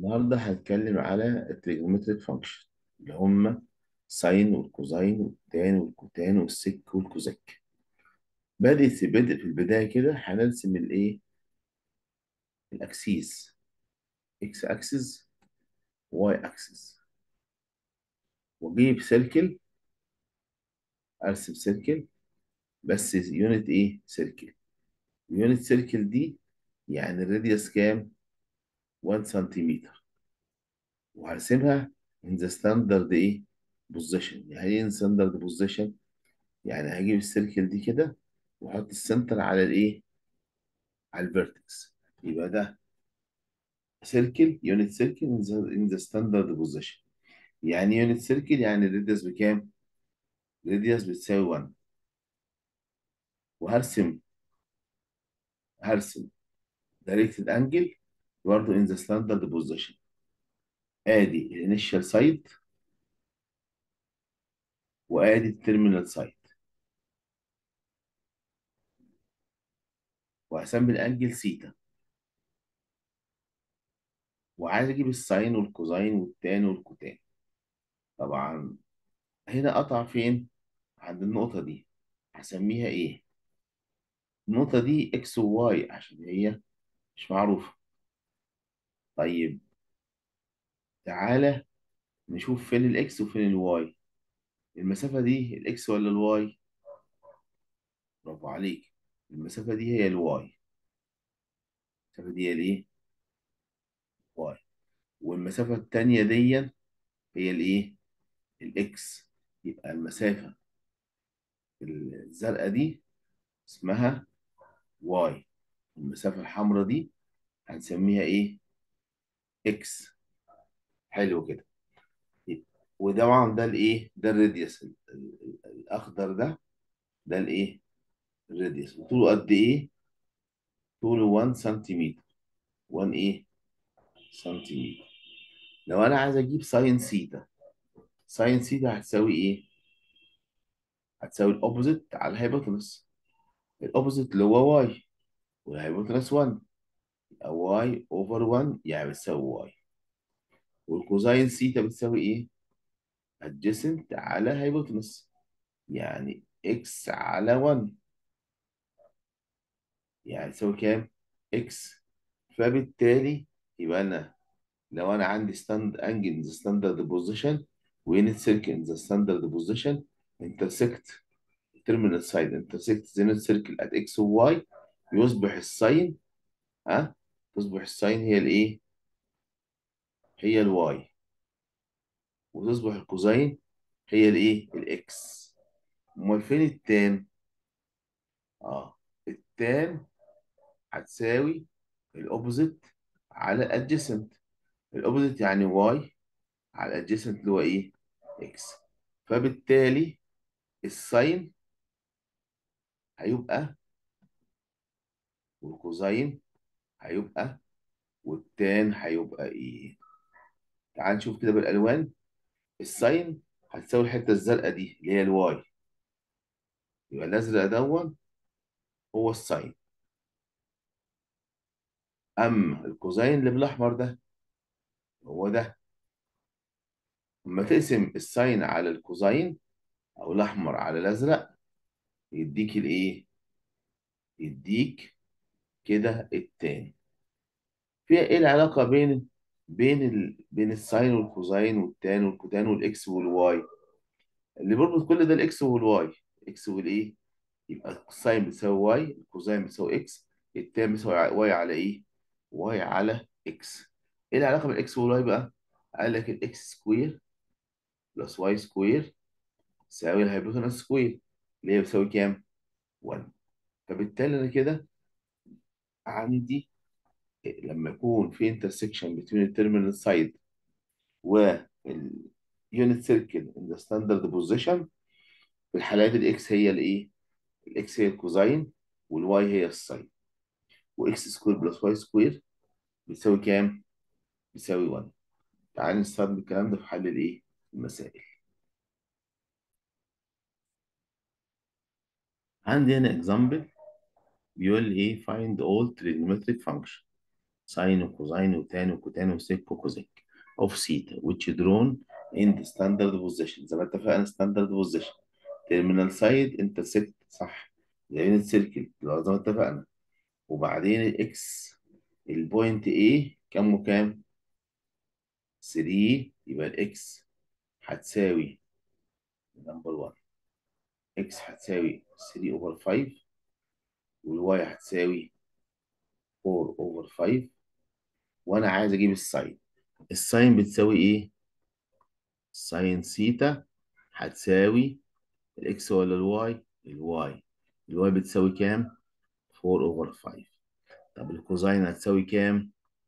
النهارده هنتكلم على التريجونومتريك فانكشن اللي هم ساين والكوزاين والتان والكوتان والسك والكوزك بادئ في بدء في البداية كده هنرسم الايه الاكسيس اكس اكسس واي اكسس واجيب سيركل ارسم سيركل بس يونت ايه سيركل يونت سيركل دي يعني الراديوس كام 1 سنتيمتر وهرسمها in the standard ايه بوزيشن يعني ايه ستاندرد بوزيشن يعني هجيب السيركل دي كده واحط السنتر على الايه على الفيرتكس يبقى ده سيركل يونت سيركل ان ذا ستاندرد بوزيشن يعني يونت سيركل يعني الراديوس بكام الراديوس بتساوي 1 وهرسم هرسم دايركتد انجل برضه ان ذا ستاندرد بوزيشن ادي الانيشال سايد وادي التيرمينال سايد وهسمي الانجل سيتا وعايز اجيب الساين والكوزاين والتان والكوتان طبعا هنا قطع فين عند النقطة دي هسميها ايه النقطة دي اكس وواي عشان هي مش معروفة طيب تعالى نشوف فين الاكس وفين الواي المسافة دي الاكس ولا الواي برافو عليك المسافة دي هي الواي المسافة دي هي الايه واي والمسافة التانية دي هي الايه الاكس يبقى المسافة الزرقاء دي اسمها واي المسافة الحمراء دي هنسميها ايه اكس حلو كده وطبعا ده الايه ده الراديوس ال- ال- الاخضر ده ده الايه الراديوس وطوله قد ايه طوله 1 سنتيمتر 1 ايه سنتيمتر لو انا عايز اجيب ساين سيتا ساين سيتا هتساوي ايه هتساوي الاوبوزيت على الهايبوتنس الاوبوزيت اللي هو واي والهايبوتنس 1 يبقى واي اوفر 1 يعني بتساوي واي والكوزاين سيتا بتساوي ايه adjacent على هايبوتنس يعني اكس على 1 يعني تساوي كام اكس فبالتالي يبقى انا لو انا عندي ستاند انجل ان ذا ستاندرد بوزيشن ويونت سيركل ان ذا ستاندرد بوزيشن انترسكت terminal side intersect the unit circle at x و y يصبح الساين ها تصبح الساين هي الايه هي الواي وتصبح الكوزاين هي الايه الاكس امال فين التان اه التان هتساوي الاوبوزيت على الادجيسنت الاوبوزيت يعني واي على الادجيسنت اللي هو ايه اكس فبالتالي الساين هيبقى والكوزاين هيبقى والتان هيبقى ايه تعال نشوف كده بالالوان الساين هتساوي الحته الزرقاء دي اللي هي الواي يبقى الازرق دون هو الساين اما الكوزاين اللي بالاحمر ده هو ده لما تقسم الساين على الكوزاين او الاحمر على الازرق يديك الايه يديك كده التاني فيها ايه العلاقه بين بين ال... بين الساين والكوزاين والتان والكوتان والاكس والواي اللي بيربط كل ده الاكس والواي اكس والايه يبقى الساين بتساوي واي الكوزاين بتساوي اكس التان بيساوي واي على ايه واي على اكس ايه العلاقه بين الاكس والواي بقى قال لك الاكس سكوير بلس واي سكوير يساوي الهايبوتنس سكوير اللي هي بتساوي كام 1 فبالتالي انا كده عندي لما يكون في انترسكشن بين التيرمينال سايد واليونت سيركل ان ذا ستاندرد بوزيشن في الحالات الاكس هي الايه الاكس هي الكوزاين والواي هي الساين واكس سكوير بلس واي سكوير بيساوي كام بيساوي 1 تعال نستخدم الكلام ده في حل الايه المسائل عندي هنا example بيقول لي ايه find all trigonometric function ساين وكوزين وتان وكوتان وسيك وكوزيك اوف سيتا which drawn in the standard position زي ما اتفقنا standard position terminal side intersect صح زي السيركل زي ما اتفقنا وبعدين الاكس البوينت A كام وكام 3 يبقى الاكس هتساوي نمبر 1 اكس هتساوي 3 اوفر 5 والواي هتساوي 4 اوفر 5 وانا عايز اجيب الساين الساين بتساوي ايه ساين سيتا هتساوي الاكس ولا الواي الواي الواي بتساوي كام 4 اوفر 5 طب الكوزاين هتساوي كام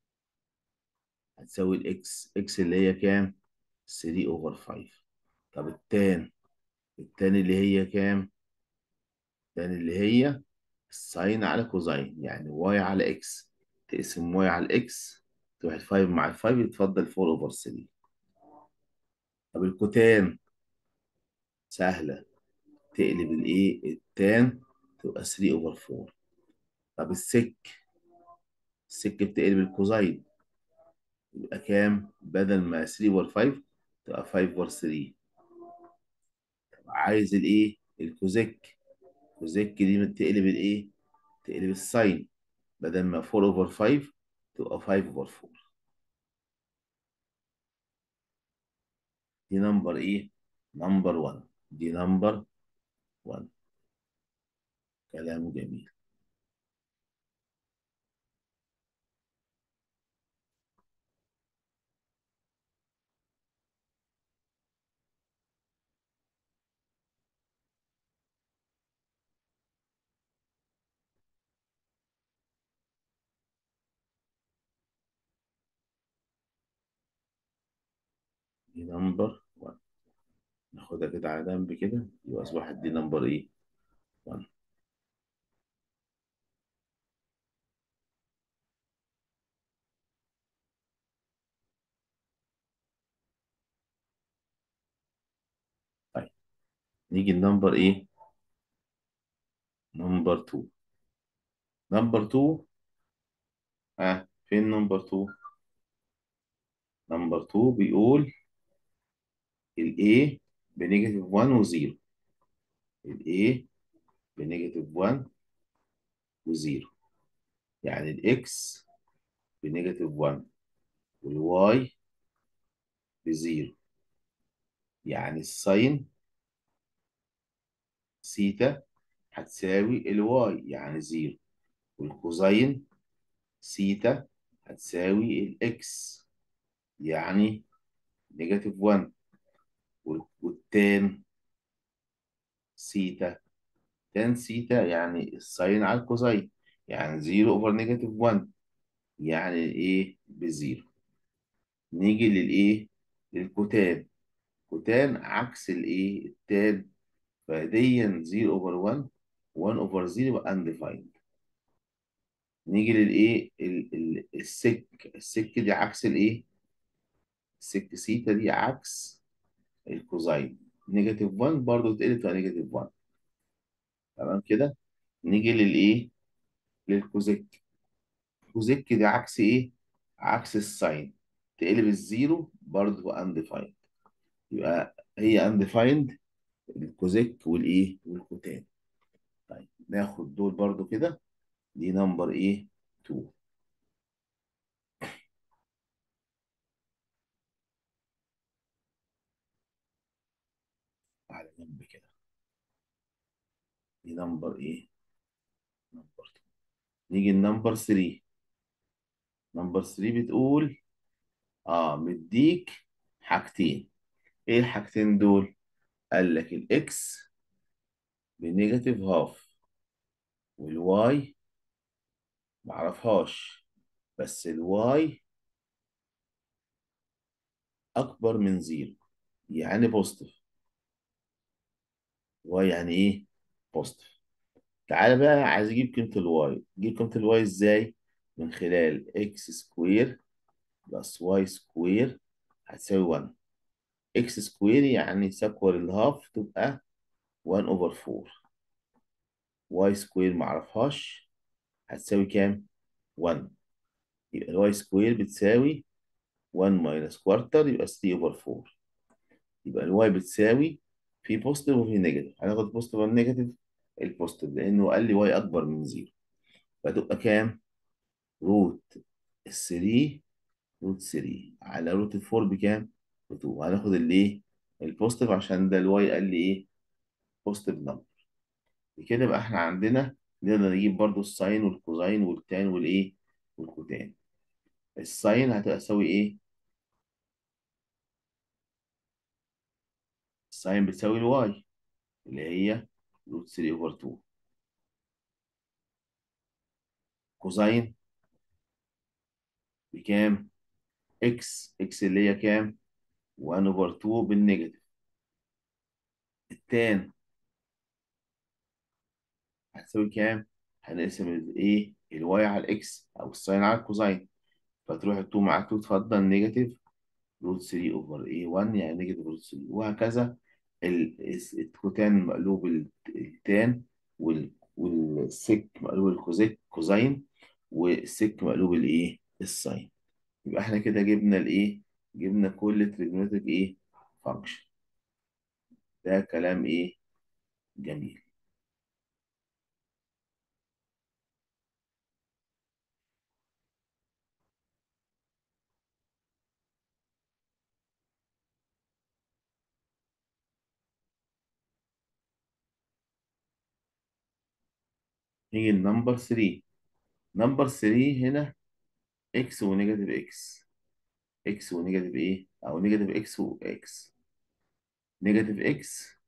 هتساوي الاكس اكس اللي هي كام 3 اوفر 5 طب التان التان اللي هي كام التان اللي هي الساين على كوزاين يعني واي على اكس تقسم واي على الاكس تروح 5 مع ال 5 يتفضل 4 اوفر 3 طب الكوتان سهلة تقلب الايه التان تبقى 3 اوفر 4 طب السك السك بتقلب الكوزاين يبقى كام بدل ما 3 اوفر 5 تبقى 5 اوفر 3 طب عايز الايه الكوزيك الكوزيك دي بتقلب الايه تقلب الساين بدل ما 4 اوفر 5 تبقى 5 اوفر 4 دي نمبر ايه نمبر 1 دي نمبر 1 كلام جميل دي نمبر 1 ناخدها كده على جنب كده يبقى اصبحت دي نمبر ايه 1 طيب نيجي النمبر ايه نمبر 2 نمبر 2 اه فين نمبر 2 نمبر 2 بيقول ال A بنيجاتيف 1 و0 ال A بنيجاتيف 1 و0 يعني ال X بنيجاتيف 1 وال Y بزيرو يعني الساين سيتا هتساوي الواي يعني زيرو والكوزاين سيتا هتساوي الاكس يعني نيجاتيف 1 والتان سيتا تان سيتا يعني الساين على الكوزاين يعني 0 اوفر نيجاتيف 1 يعني الايه بزيرو نيجي للايه للكوتان كوتان عكس الايه التان فديا 0 اوفر 1 1 اوفر 0 يبقى undefined نيجي للايه ال- ال- السك السك دي عكس الايه السك سيتا دي عكس الكوزاين نيجاتيف 1 برضه تقلب تبقى نيجاتيف 1 تمام كده نيجي للايه للكوزيك الكوزيك دي عكس ايه عكس الساين تقلب الزيرو برضه تبقى undefined يبقى هي undefined الكوزيك والايه والكوتان طيب ناخد دول برضه كده دي نمبر ايه 2 على جنب كده دي نمبر ايه نمبر 2 نيجي النمبر 3 نمبر 3 بتقول اه مديك حاجتين ايه الحاجتين دول قال لك الاكس بنيجاتيف هاف والواي معرفهاش بس الواي اكبر من زيرو يعني بوزيتيف واي يعني ايه بوزيتيف تعالى بقى عايز اجيب قيمه الواي اجيب قيمه الواي ازاي من خلال اكس سكوير بلس واي سكوير هتساوي 1 اكس سكوير يعني سكور الهاف تبقى 1 اوفر 4 واي سكوير معرفهاش هتساوي كام 1 يبقى الواي سكوير بتساوي 1 ماينس كوارتر يبقى 3 اوفر 4 يبقى الواي بتساوي في بوزيتيف وفي نيجاتيف هناخد بوزيتيف ولا نيجاتيف البوزيتيف لانه قال لي واي اكبر من زيرو فتبقى كام روت 3 روت 3 على روت 4 بكام ب 2 هناخد الايه البوزيتيف عشان ده الواي قال لي ايه بوزيتيف نمبر بكده يبقى احنا عندنا نقدر نجيب برضو الساين والكوزاين والتان والايه والكوتان الساين هتبقى تساوي ايه الساين بتساوي الواي اللي هي روت 3 اوفر 2 كوزاين بكام اكس اكس اللي هي كام 1 اوفر 2 بالنيجاتيف التان هتساوي كام هنقسم الايه الواي على الاكس او الساين على الكوزاين فتروح ال2 مع 2 تفضل نيجاتيف روت 3 اوفر ايه 1 يعني نيجاتيف روت 3 وهكذا ال- الس- الكوتان مقلوب ال- التان وال- والسك مقلوب الكوزيك كوزاين والسك مقلوب الايه الساين يبقى احنا كده جبنا الايه جبنا كل تريجونومتريك ايه فانكشن ده كلام ايه جميل نيجي لنمبر 3 نمبر 3 هنا اكس ونيجاتيف اكس اكس ونيجاتيف ايه او نيجاتيف اكس واكس نيجاتيف اكس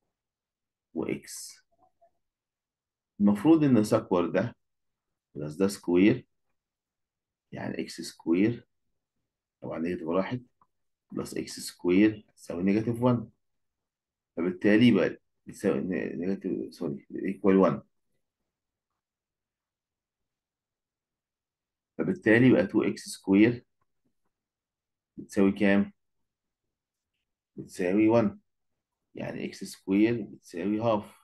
واكس المفروض ان سكور ده بلس ده سكوير يعني اكس سكوير طبعا نيجاتيف واحد بلس اكس سكوير تساوي نيجاتيف 1 فبالتالي يبقى بتساوي نيجاتيف سوري ايكوال 1 فبالتالي يبقى 2 اكس سكوير بتساوي كام؟ بتساوي 1 يعني اكس سكوير بتساوي هاف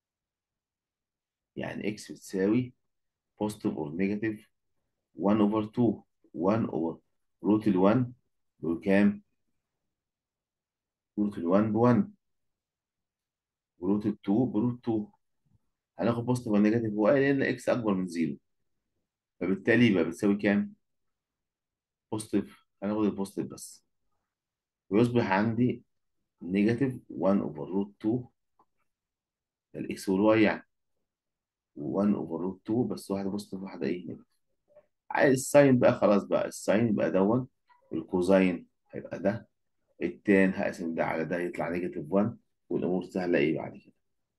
يعني اكس بتساوي بوزيتيف اور نيجاتيف 1 اوفر 2 1 اوفر روت ال 1 بكام؟ روت ال 1 ب 1 وروت ال 2 بروت 2 هناخد بوزيتيف ولا نيجاتيف هو قال ان اكس اكبر من زيرو فبالتالي يبقى بتساوي كام؟ بوزيتيف هناخد البوزيتيف بس ويصبح عندي نيجاتيف 1 اوفر روت 2 الاكس والواي يعني 1 اوفر روت 2 بس واحده بوزيتيف وواحده ايه نيجاتيف عايز الساين بقى خلاص بقى الساين يبقى دون الكوزاين هيبقى ده التان هقسم ده على ده يطلع نيجاتيف 1 والامور سهله ايه بعد كده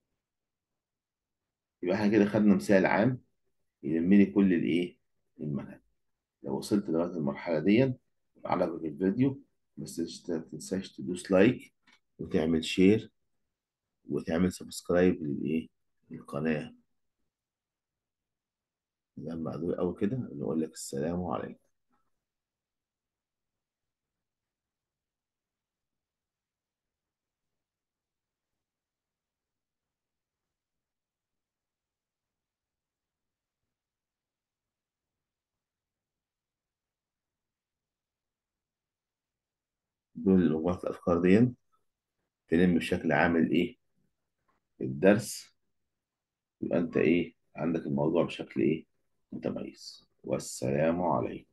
يبقى احنا كده خدنا مثال عام يلم لي كل الايه المنهج لو وصلت لغايه المرحله دي عجبك الفيديو بس ما تنساش تدوس لايك وتعمل شير وتعمل سبسكرايب للايه للقناه لما أدور أول كده نقول لك السلام عليكم دول مجموعة الأفكار دي تلم بشكل عامل إيه الدرس يبقى أنت إيه عندك الموضوع بشكل إيه متميز والسلام عليكم